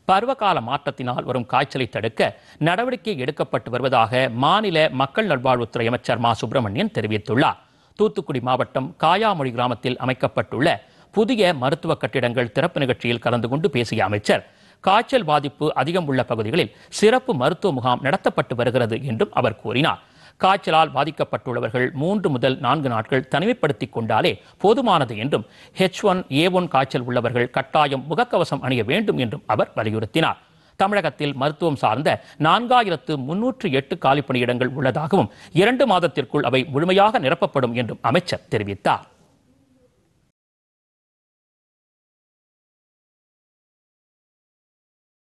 பருவகால மாற்றத்தினால் வரும் காய்ச்சலை தடுக்க நடவடிக்கை எடுக்கப்பட்டு வருவதாக மாநில மக்கள் நல்வாழ்வுத்துறை அமைச்சர் மா சுப்பிரமணியன் தெரிவித்துள்ளார் தூத்துக்குடி மாவட்டம் காயாமொழி கிராமத்தில் அமைக்கப்பட்டுள்ள புதிய மருத்துவ கட்டிடங்கள் திறப்பு நிகழ்ச்சியில் கலந்து கொண்டு பேசிய அமைச்சர் காய்ச்சல் பாதிப்பு அதிகம் உள்ள பகுதிகளில் சிறப்பு மருத்துவ முகாம் நடத்தப்பட்டு வருகிறது என்றும் அவர் கூறினார் காய்ச்சலால் பாதிக்கப்பட்டுள்ளவர்கள் மூன்று முதல் நான்கு நாட்கள் தனிமைப்படுத்திக் கொண்டாலே போதுமானது என்றும் ஹெச் ஒன் ஏ ஒன் காய்ச்சல் உள்ளவர்கள் கட்டாயம் முகக்கவசம் அணிய வேண்டும் என்றும் அவர் வலியுறுத்தினார் தமிழகத்தில் மருத்துவம் சார்ந்த நான்காயிரத்து முன்னூற்று எட்டு காலிப்பணியிடங்கள் உள்ளதாகவும் இரண்டு மாதத்திற்குள் அவை முழுமையாக நிரப்பப்படும் என்றும் அமைச்சர் தெரிவித்தார்